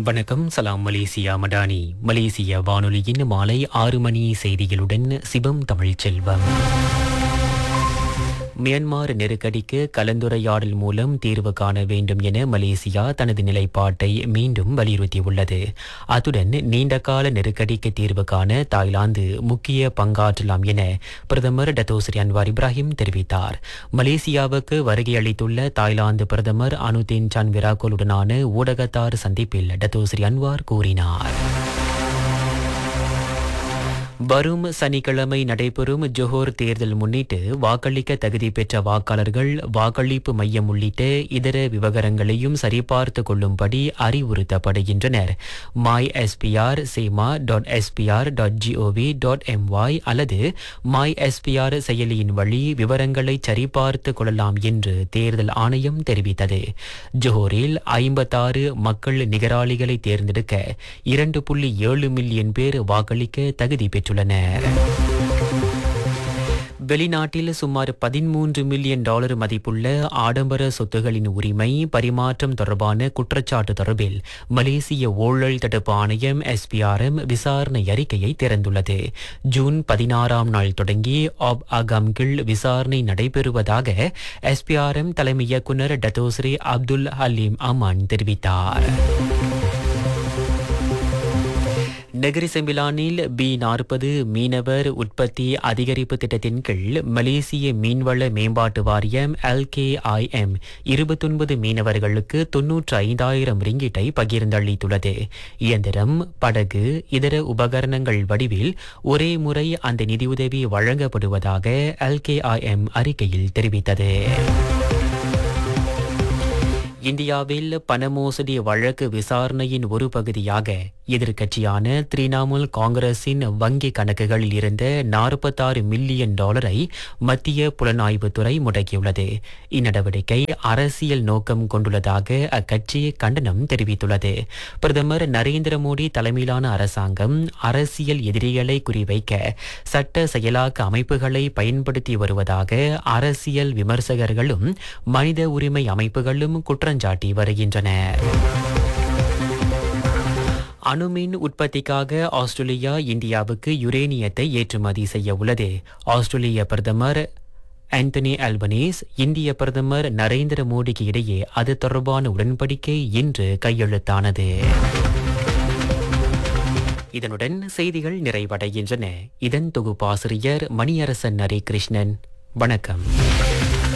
வணக்கம் சலாம் மலேசியா மடானி மலேசிய வானொலியின் மாலை ஆறு மணி செய்திகளுடன் சிவம் தமிழ் செல்வம் மியான்மர் நெருக்கடிக்கு கலந்துரையாடல் மூலம் தீர்வு காண வேண்டும் என மலேசியா தனது நிலைப்பாட்டை மீண்டும் வலியுறுத்தியுள்ளது அத்துடன் நீண்டகால நெருக்கடிக்கு தீர்வு காண தாய்லாந்து முக்கிய பங்காற்றலாம் என பிரதமர் டத்தோஸ்ரீ அன்வார் இப்ராஹிம் தெரிவித்தார் மலேசியாவுக்கு வருகை அளித்துள்ள தாய்லாந்து பிரதமர் அனுதீன் சான் விராகோலுடனான ஊடகத்தார் சந்திப்பில் டத்தோஸ்ரீ அன்வார் கூறினார் வரும் சனிக்கிழமை நடைபெறும் ஜோஹர் தேர்தல் முன்னிட்டு வாக்களிக்க தகுதி பெற்ற வாக்காளர்கள் வாக்களிப்பு மையம் உள்ளிட்ட இதர விவகாரங்களையும் சரிபார்த்து கொள்ளும்படி அறிவுறுத்தப்படுகின்றனர் my SPR sema dot SPR dot G O V dot M Y அல்லது மாய் எஸ்பிஆர் செயலியின் வழி விவரங்களை சரிபார்த்து கொள்ளலாம் என்று தேர்தல் ஆணையம் தெரிவித்தது ஜோஹரில் ஐம்பத்தாறு மக்கள் நிகராளிகளை தேர்ந்தெடுக்க இரண்டு புள்ளி ஏழு மில்லியன் பேர் வாக்களிக்க தகுதி பெற்றுள்ளனர் வெளிநாட்டில் சுமார் பதிமூன்று மில்லியன் டாலர் மதிப்புள்ள ஆடம்பர சொத்துகளின் உரிமை பரிமாற்றம் தொடர்பான குற்றச்சாட்டு தொடர்பில் மலேசிய ஊழல் தடுப்பு ஆணையம் எஸ்பிஆர்எம் விசாரணை அறிக்கையை திறந்துள்ளது ஜூன் பதினாறாம் நாள் தொடங்கி ஆப் அகாம் கீழ் விசாரணை நடைபெறுவதாக எஸ்பிஆர்எம் தலைமை இயக்குநர் டத்தோஸ்ரீ அப்துல் ஹலீம் அமான் தெரிவித்தார் நெகிரி செம்பிலானில் பி நாற்பது மீனவர் உற்பத்தி அதிகரிப்பு திட்டத்தின் கீழ் மலேசிய மீன்வள மேம்பாட்டு வாரியம் எல்கேஐஎம் இருபத்தொன்பது மீனவர்களுக்கு தொன்னூற்று ஐந்தாயிரம் ரிங்கிட்டை பகிர்ந்தளித்துள்ளது இயந்திரம் படகு இதர உபகரணங்கள் வடிவில் ஒரே முறை அந்த நிதியுதவி வழங்கப்படுவதாக எல்கேஐஎம் அறிக்கையில் தெரிவித்தது இந்தியாவில் பண மோசடி வழக்கு விசாரணையின் ஒரு பகுதியாக எதிர்க்கட்சியான திரிணாமுல் காங்கிரசின் வங்கி கணக்குகளில் இருந்த நாற்பத்தாறு மில்லியன் டாலரை மத்திய புலனாய்வுத்துறை முடக்கியுள்ளது இந்நடவடிக்கை அரசியல் நோக்கம் கொண்டுள்ளதாக அக்கட்சி கண்டனம் தெரிவித்துள்ளது பிரதமர் நரேந்திர மோடி தலைமையிலான அரசாங்கம் அரசியல் எதிரிகளை குறிவைக்க சட்ட செயலாக்க அமைப்புகளை பயன்படுத்தி வருவதாக அரசியல் விமர்சகர்களும் மனித உரிமை அமைப்புகளும் குற்றஞ்சாட்டி வருகின்றனர் அணுமின் உற்பத்திக்காக ஆஸ்திரேலியா இந்தியாவுக்கு யுரேனியத்தை ஏற்றுமதி செய்ய உள்ளது ஆஸ்திரேலிய பிரதமர் ஆந்தனி அல்பனீஸ் இந்திய பிரதமர் நரேந்திர மோடிக்கு இடையே அது தொடர்பான உடன்படிக்கை இன்று கையெழுத்தானது இதனுடன் செய்திகள் நிறைவடைகின்றன இதன் தொகுப்பாசிரியர் மணியரசன் நரே கிருஷ்ணன் வணக்கம்